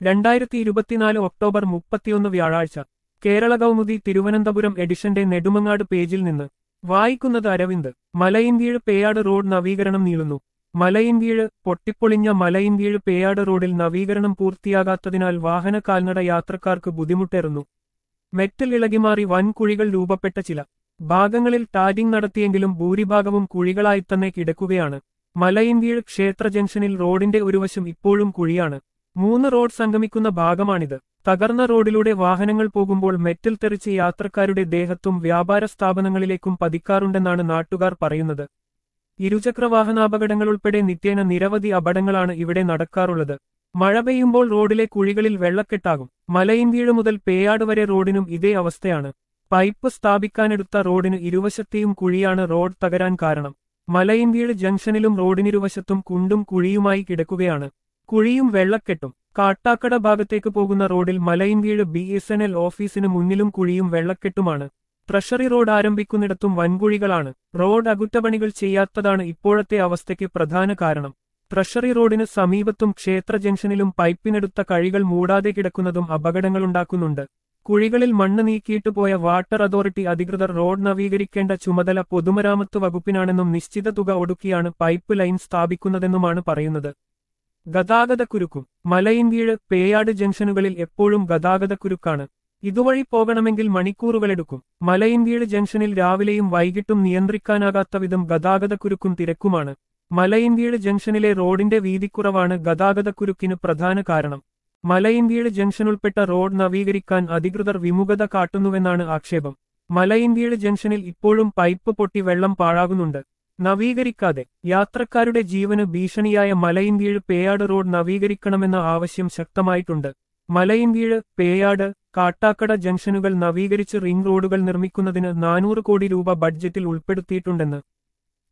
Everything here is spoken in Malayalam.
രണ്ടായിരത്തി ഇരുപത്തിനാല് ഒക്ടോബർ മുപ്പത്തിയൊന്ന് വ്യാഴാഴ്ച കേരള കൗമുദി തിരുവനന്തപുരം എഡിഷന്റെ നെടുമങ്ങാട് പേജിൽ നിന്ന് വായിക്കുന്നത് അരവിന്ദ് മലയിൻകീഴ് പേയാട് റോഡ് നവീകരണം നീളുന്നു മലയിൻകീഴ് പൊട്ടിപ്പൊളിഞ്ഞ മലയിൻകീഴ് പേയാട് റോഡിൽ നവീകരണം പൂർത്തിയാകാത്തതിനാൽ വാഹന കാൽനട യാത്രക്കാർക്ക് ബുദ്ധിമുട്ടേറുന്നു മെറ്റൽ ഇളകിമാറി വൻ കുഴികൾ രൂപപ്പെട്ട ചില ഭാഗങ്ങളിൽ ടാരിംഗ് നടത്തിയെങ്കിലും ഭൂരിഭാഗവും കുഴികളായി തന്നെ കിടക്കുകയാണ് മലയിൻകീഴ് ക്ഷേത്ര ജംഗ്ഷനിൽ റോഡിന്റെ ഒരു വശം ഇപ്പോഴും കുഴിയാണ് മൂന്ന് റോഡ് സംഗമിക്കുന്ന ഭാഗമാണിത് തകർന്ന റോഡിലൂടെ വാഹനങ്ങൾ പോകുമ്പോൾ മെറ്റൽ തെറിച്ച് യാത്രക്കാരുടെ ദേഹത്തും വ്യാപാര സ്ഥാപനങ്ങളിലേക്കും പതിക്കാറുണ്ടെന്നാണ് നാട്ടുകാർ പറയുന്നത് ഇരുചക്രവാഹനാപകടങ്ങൾ ഉൾപ്പെടെ നിത്യേന നിരവധി അപകടങ്ങളാണ് ഇവിടെ നടക്കാറുള്ളത് മഴ പെയ്യുമ്പോൾ റോഡിലെ കുഴികളിൽ വെള്ളക്കെട്ടാകും മലയിൻകീഴ് മുതൽ പേയാട് വരെ റോഡിനും ഇതേ അവസ്ഥയാണ് പൈപ്പ് സ്ഥാപിക്കാനെടുത്ത റോഡിന് ഇരുവശത്തെയും കുഴിയാണ് റോഡ് തകരാൻ കാരണം മലയിൻകീഴ് ജംഗ്ഷനിലും റോഡിനിരുവശത്തും കുണ്ടും കുഴിയുമായി കിടക്കുകയാണ് കുഴിയും വെള്ളക്കെട്ടും കാട്ടാക്കട ഭാഗത്തേക്ക് പോകുന്ന റോഡിൽ Malayinkeezh B S N L ഓഫീസിന് മുന്നിലും കുഴിയും വെള്ളക്കെട്ടുമാണ് ട്രഷറി റോഡ് ആരംഭിക്കുന്നിടത്തും വൻകുഴികളാണ് റോഡ് അകുറ്റപണികൾ ചെയ്യാത്തതാണ് ഇപ്പോഴത്തെ അവസ്ഥയ്ക്ക് പ്രധാന കാരണം ട്രഷറി റോഡിന് സമീപത്തും ക്ഷേത്ര ജംഗ്ഷനിലും പൈപ്പിനെടുത്ത കഴികൾ മൂടാതെ കിടക്കുന്നതും അപകടങ്ങളുണ്ടാക്കുന്നുണ്ട് കുഴികളിൽ മണ്ണ് നീക്കിയിട്ട് പോയ വാട്ടർ അതോറിറ്റി അധികൃതർ റോഡ് നവീകരിക്കേണ്ട ചുമതല പൊതുമരാമത്ത് വകുപ്പിനാണെന്നും നിശ്ചിത തുക ഒടുക്കിയാണ് പൈപ്പ് ലൈൻ സ്ഥാപിക്കുന്നതെന്നുമാണ് പറയുന്നത് ഗതാഗതക്കുരുക്കും മലയിൻകീഴ് പേയാട് ജംഗ്ഷനുകളിൽ എപ്പോഴും ഗതാഗതക്കുരുക്കാണ് ഇതുവഴി പോകണമെങ്കിൽ മണിക്കൂറുകളെടുക്കും മലയിൻകീഴ് ജംഗ്ഷനിൽ രാവിലെയും വൈകിട്ടും നിയന്ത്രിക്കാനാകാത്ത വിധം ഗതാഗതക്കുരുക്കും തിരക്കുമാണ് മലയിൻകീഴ് ജംഗ്ഷനിലെ റോഡിന്റെ വീതിക്കുറവാണ് ഗതാഗതക്കുരുക്കിന് പ്രധാന കാരണം മലയിൻകീഴ് ജംഗ്ഷൻ ഉൾപ്പെട്ട റോഡ് നവീകരിക്കാൻ അധികൃതർ വിമുഖത കാട്ടുന്നുവെന്നാണ് ആക്ഷേപം മലയിൻകീഴ് ജംഗ്ഷനിൽ ഇപ്പോഴും പൈപ്പ് പൊട്ടി വെള്ളം പാഴാകുന്നുണ്ട് നവീകരിക്കാതെ യാത്രക്കാരുടെ ജീവന് ഭീഷണിയായ മലയിൻകീഴ് പേയാട് റോഡ് നവീകരിക്കണമെന്ന ആവശ്യം ശക്തമായിട്ടുണ്ട് മലയിൻകീഴ് പേയാട് കാട്ടാക്കട ജംഗ്ഷനുകൾ നവീകരിച്ച് റിംഗ് റോഡുകൾ നിർമ്മിക്കുന്നതിന് നാനൂറ് കോടി രൂപ ബഡ്ജറ്റിൽ ഉൾപ്പെടുത്തിയിട്ടുണ്ടെന്ന്